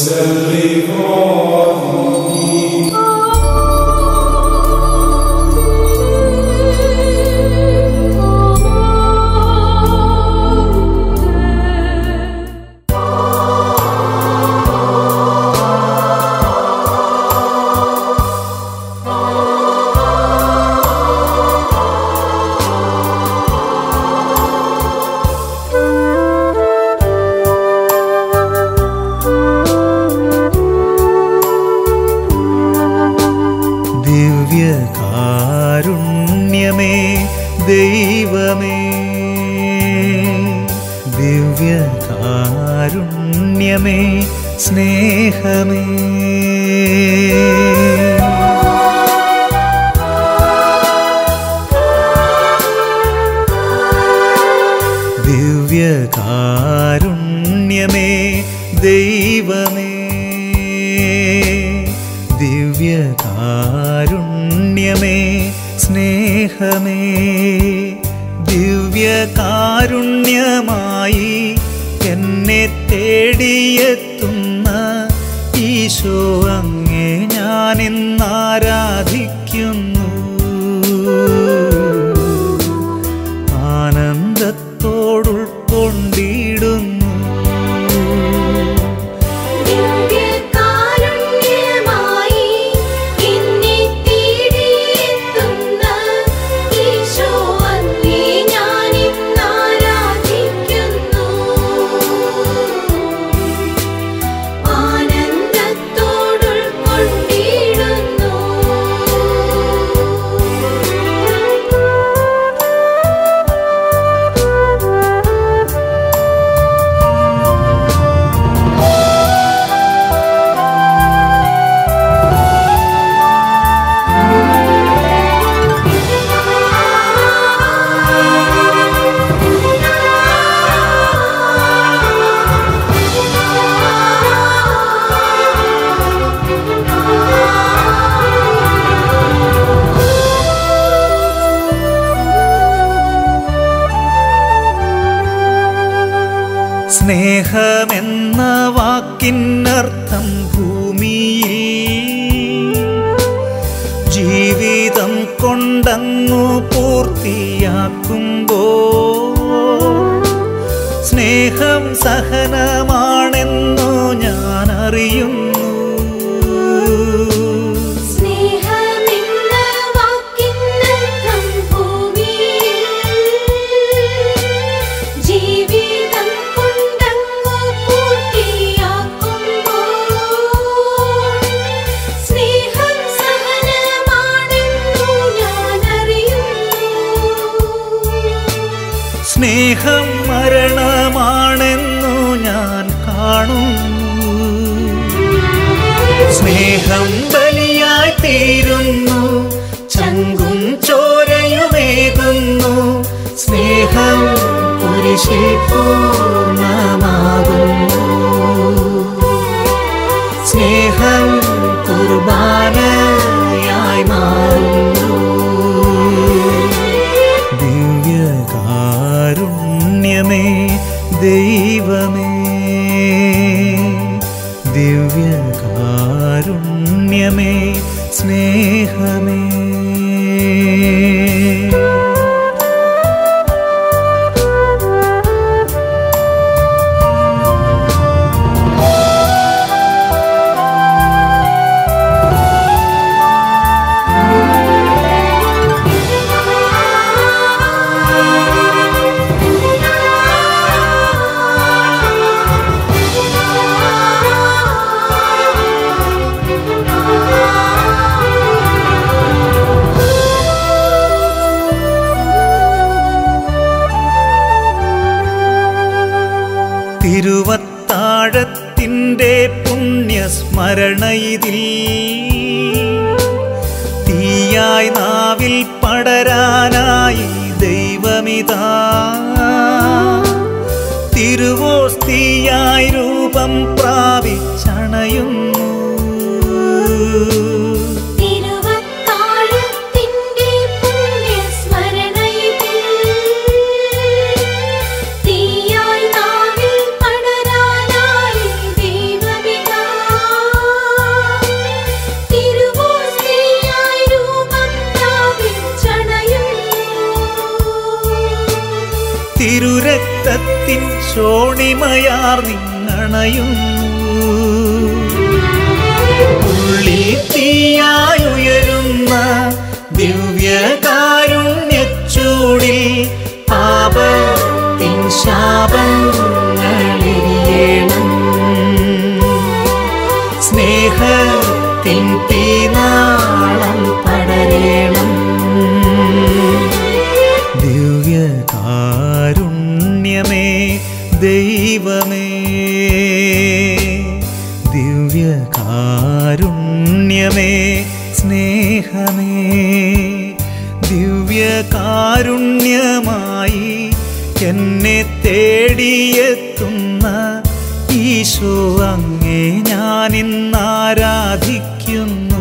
ദിവ്യകാരുണ്യമേ ദൈവമേ ദിവ്യകാരുണ്യമേ സ്നേഹമേ ദിവ്യകാരുണ്യമേ ദൈവമേ ദിവ്യകാരുണ്യമേ സ്നേഹമേ ദിവ്യകാരുണ്യമായി എന്നെ തേടിയെത്തുന്ന ഈശോ അങ്ങേ ഞാൻ ഇന്നാരാധിക്കുന്നു ആനന്ദത്തോടുൾക്കൊണ്ടിടുന്നു ദിവ്യകാരുണ്യമായി എന്നെ തേടിയെത്തുന്ന ഈശോ അങ്ങേ ഞാൻ ഇന്നാരാധിക്കുന്നു ആനന്ദത്തോടുൾക്കൊണ്ടിടുന്നു സ്നേഹമെന്ന വാക്കിനർത്ഥം ഭൂമിയിൽ ജീവിതം കൊണ്ടങ്ങു പൂർത്തിയാക്കുമ്പോ സ്നേഹം സഹനമാണെന്നു ഞാൻ അറിയുന്നു സ്നേഹമെന്ന വാക്കിനർത്ഥം ഭൂമിയിൽ ജീവിതം കൊണ്ടങ്ങു പൂർത്തിയാക്കുമ്പോൾ സ്നേഹം സഹനമാണെന്നു ഞാൻ അറിയുന്നു സ്നേഹം മരണമാണെന്നു ഞാൻ കാണുന്നു സ്നേഹം ബലിയായി തീരുന്നു ചങ്കും ചോരയുമേകുന്നു സ്നേഹം കുരിശിൽ പൂർണ്ണമാകുന്നു സ്നേഹം കുർബാനയായി മാറുന്നു ദിവ്യകാരുണ്യമേ ദൈവമേ ദിവ്യകാരുണ്യമേ സ്നേഹമേ തിരുവത്താഴത്തിൻ്റെ പുണ്യസ്മരണയിതിൽ തീയായി നാവിൽ പടരാനായി ദൈവമിതാ തിരുവോസ്തിയായി രൂപം പ്രാപിച്ചണയുന്നു തിരുവത്താഴത്തിൻ്റെ പുണ്യസ്മരണയിതിൽ തീയായി നാവിൽ പടരാനായി ദൈവമിതാ തോണിമയാർ നിന്നണയുന്നു ഉള്ളിൽ തീയായുയരുന്ന ദിവ്യകാരുണ്യച്ചൂടിൽ പാപത്തിൻ ശാപങ്ങളിയേണം സ്നേഹത്തിൻ തീനാളം പടരേണം ദിവ്യകാരുണ്യമേ ദൈവമേ ദിവ്യകാരുണ്യമേ സ്നേഹമേ ദിവ്യകാരുണ്യമായി എന്നെ തേടിയെത്തുന്ന ഈശോ അങ്ങേ ഞാൻ ഇന്നാരാധിക്കുന്നു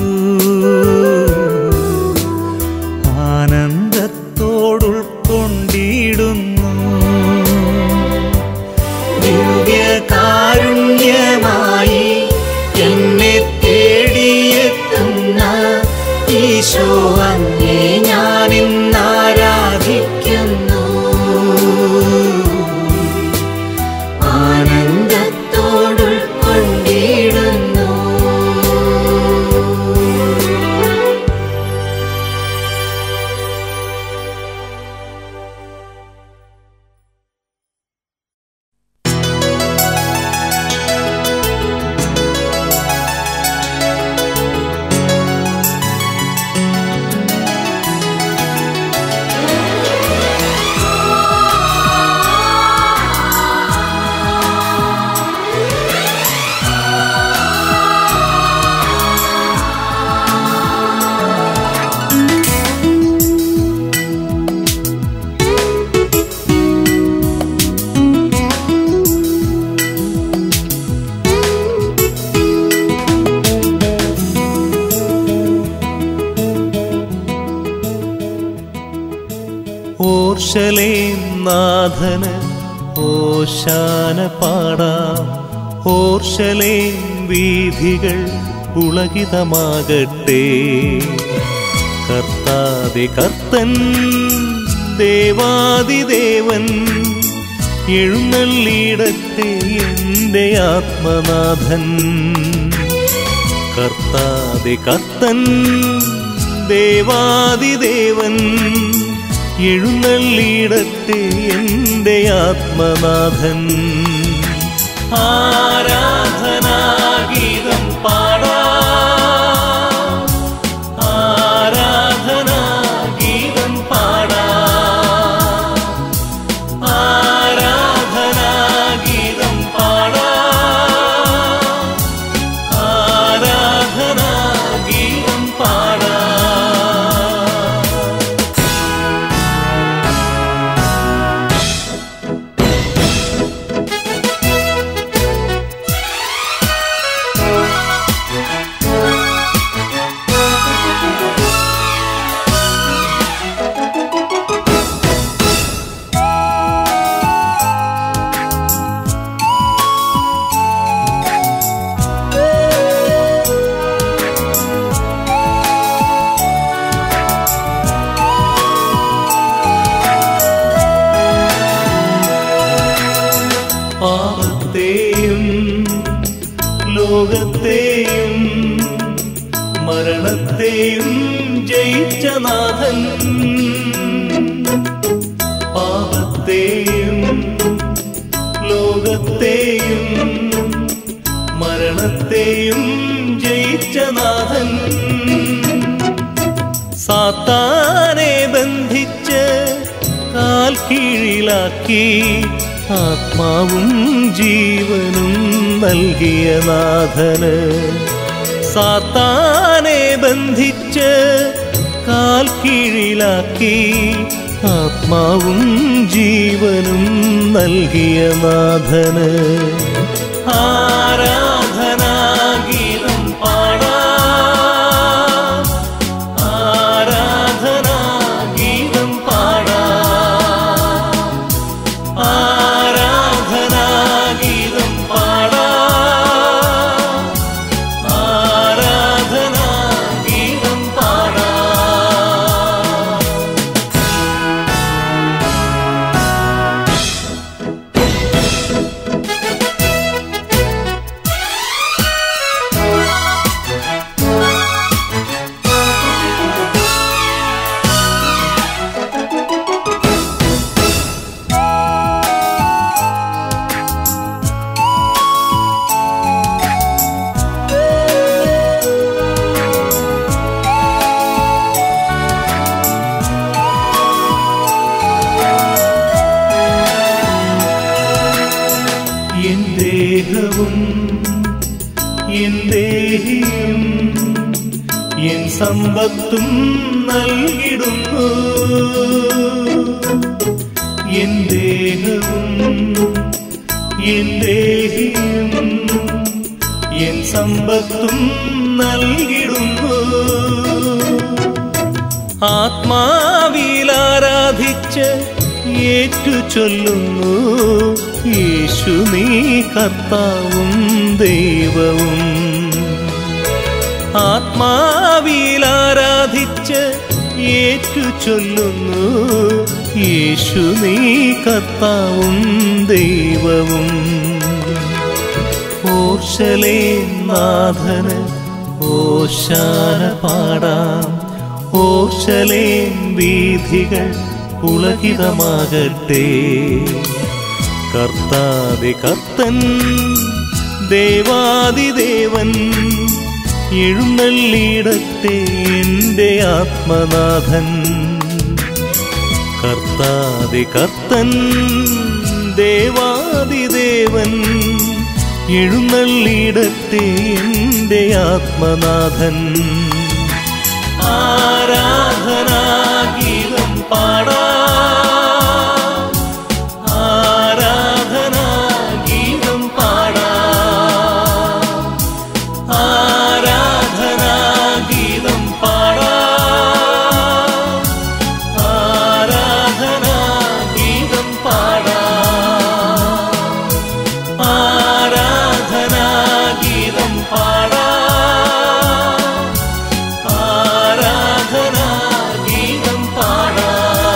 ആനന്ദത്തോടുൾക്കൊണ്ടിടുന്നു ദിവ്യകാരുണ്യമായി എന്നെ തേടിയെത്തുന്ന ഈശോ അങ്ങേ ഞാൻ ഇന്നാരാധിക്കുന്നു ആനന്ദത്തോടുൾക്കൊണ്ടിടുന്നു ഓർഷലേം നാഥന് ഓശാന പാടാം ഓർഷലേം വീഥികൾ പുളകിതമാകട്ടെ കർത്താതെ കർത്തൻ ദേവാദിദേവൻ എഴുന്നള്ളിയിടത്തെ എൻ്റെ ആത്മനാഥൻ കർത്താതെ കർത്തൻ ദേവാദിദേവൻ എഴുന്നള്ളിയിടത്തെ എൻ്റെ ആത്മനാഥൻ ആരാധനാഗീതം പാടാ ആരാധനാഗീതം പാടാ ആരാധനാഗീതം പാടാ ആരാധനാഗീതം പാടാ പാപത്തെയും ലോകത്തെയും മരണത്തെയും ജയിച്ച നാഥൻ പാപത്തെയും ലോകത്തെയും മരണത്തെയും ജയിച്ച നാഥൻ സാത്താനെ ബന്ധിച്ച് കാൽ കീഴിലാക്കി ആത്മാവും ജീവനും നൽകിയ നാഥന് സാത്താനെ ബന്ധിച്ച് കാൽ കീഴിലാക്കി ആത്മാവും ജീവനും നൽകിയ നാഥന് ആരാധനാഗീതം പാടാ ആരാധനാഗീതം പാടാ ആരാധനാഗീതം പാടാ ആരാധനാഗീതം പാടാ ദേഹവും എൻ ദേഹിയും എൻ സമ്പത്തും നൽകിടുന്നു എൻ ദേഹവും എൻ ദേഹിയും എൻ സമ്പത്തും നൽകിടുന്നു ആത്മാവിൽ ആരാധിച്ച് ഏറ്റു ചൊല്ലുന്നു യേശു നീ കർത്താവും ദൈവവും ആത്മാവിൽ ആരാധിച്ച് ഏറ്റു ചൊല്ലുന്നു യേശു നീ കർത്താവും ദൈവവും ഓർശലേ നാഥന് ഓശാന പാടാം ഓർശലേം വീഥികൾ പുളകിതമാകട്ടെ കർത്താതി കർത്തൻ ദേവാദിദേവൻ എഴുന്നള്ളിയിടട്ടെ എൻ്റെ ആത്മനാഥൻ കർത്താതി കർത്തൻ ദേവാദിദേവൻ എഴുന്നള്ളിയിടട്ടെ എൻ്റെ ആത്മനാഥൻ ആരാധനാഗീതം പാടാ ആരാധനാഗീതം പാടാ ആരാധനാഗീതം പാടാ ആരാധനാഗീതം പാടാ ആരാധനാഗീതം പാടാ ആരാധനാഗീതം പാടാ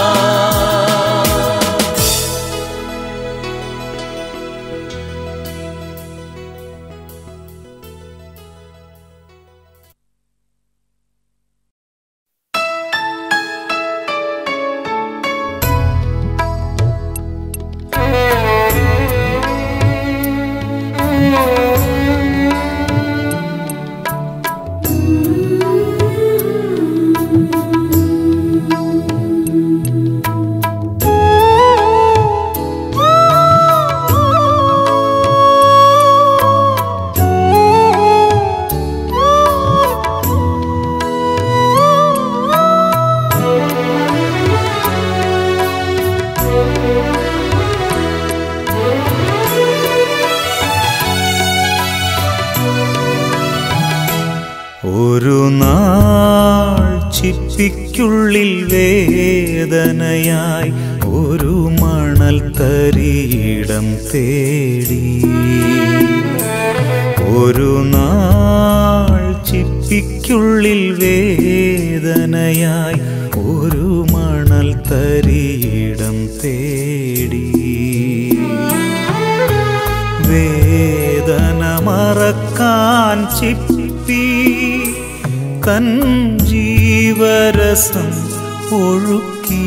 ഒരു നാൾ ചിപ്പിക്കുള്ളിൽ വേദനയായി ഒരു മണൽ തരിയിടം തേടി ഒരു നാൾ ചിപ്പിക്കുള്ളിൽ വേദനയായി ഒരു മണൽ തരിയിടം തേടി വേദന മറക്കാൻ ചിപ്പി തൻ ജീവരസം ഒഴുക്കി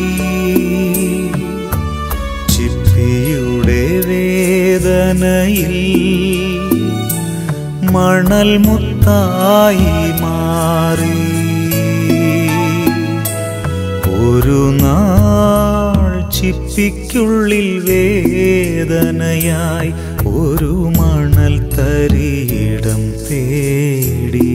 ചിപ്പിയുടെ വേദനയിൽ മണൽ മുത്തായി മാറി ഒരു നാൾ ചിപ്പിക്കുള്ളിൽ വേദനയായി ഒരു മണൽ തരിയിടം തേടി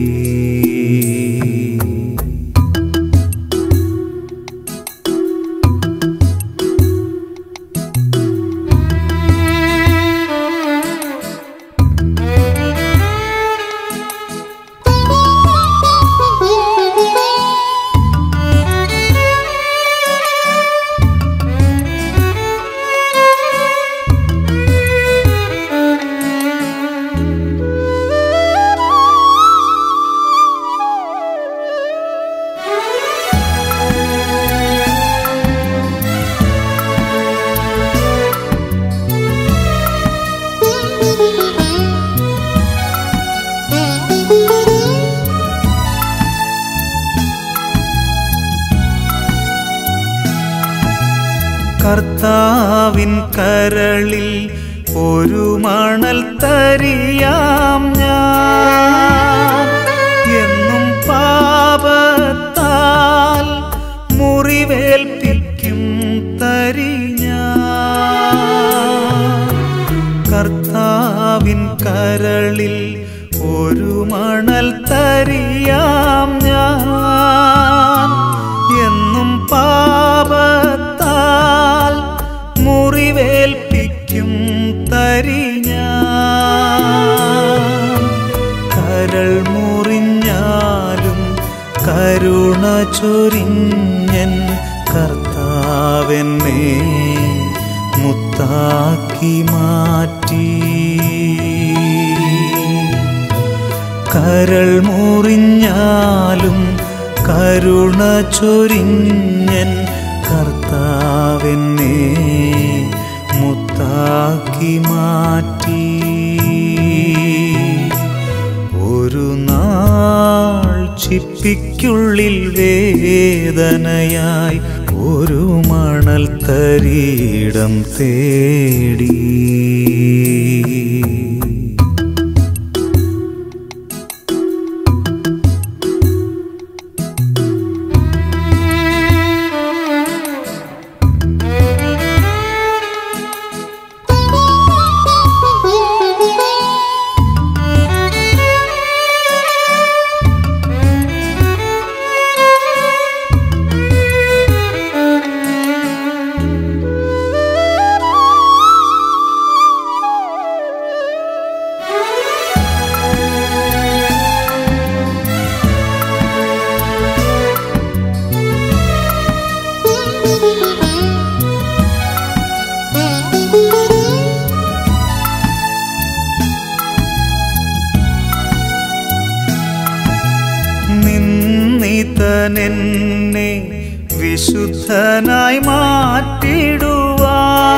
കർത്താവിൻ കരളിൽ ഒരു മണൽ തരിയാം ഞാൻ എന്നും പാപത്താൽ മുറിവേൽപ്പിക്കും തരി ഞാൻ കർത്താവിൻ നിൻപാവിൻ കരളിൽ ഒരു മണൽ തരിയാം ഞാൻ എന്നും പാപത്താൽ മുറിവേൽപ്പിക്കും തരി ഞാൻ കരൾ മുറിഞ്ഞാലും കരുണ ചൊരിഞ്ഞൻ കർത്താവെന്നെ മുത്താക്കി മാറ്റി കരൾ മുറിഞ്ഞാലും കരുണ ചൊരിഞ്ഞൻ കർത്താവെന്നെ മുത്താക്കി മാറ്റി ഒരു നാൾ ചിപ്പിക്കുള്ളിൽ വേദനയായി ഒരു മണൽ തരീടം തേടി നിന്നിതനെന്നെ വിശുദ്ധനായി മാറ്റിടുവാൻ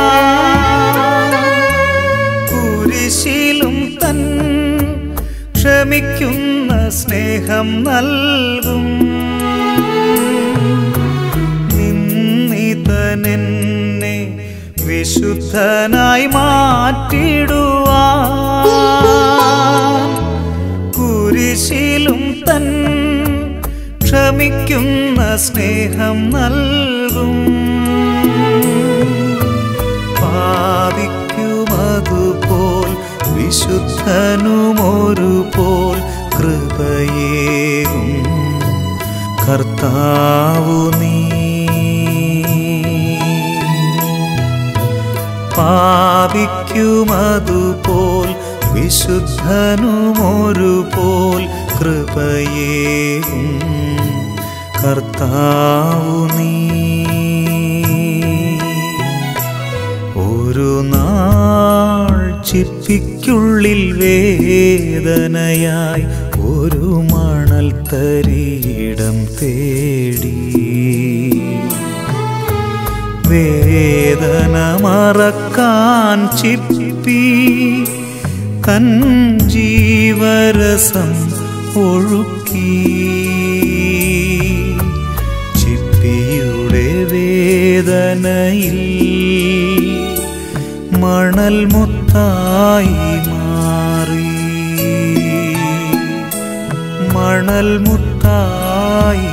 കുരിശിലും തൻ ക്ഷമിക്കുന്ന സ്നേഹം നൽകും നിന്നിതനെന്നെ വിശുദ്ധനായി മാറ്റിടുവാൻ കുരിശിലും തൻ ക്ഷമിക്കുന്ന സ്നേഹം നൽകും പാപിക്കുമതുപോൽ വിശുദ്ധനുമൊരുപോൽ കൃപയേകും കർത്താവു നീ പാപിക്കുമതുപോൽ വിശുദ്ധനുമൊരുപോൽ കൃപയേകും കർത്താവു നീ ഒരു നാൾ ചിപ്പിക്കുള്ളിൽ വേദനയായി ഒരു മണൽ തരീടം തേടി വേദന മറക്കാൻ ചിപ്പി തൻ ജീവരസം ഒഴുക്കി ചിപ്പിയുടെ വേദനയിൽ മണൽ മുത്തായി മാറി മണൽ മുത്തായി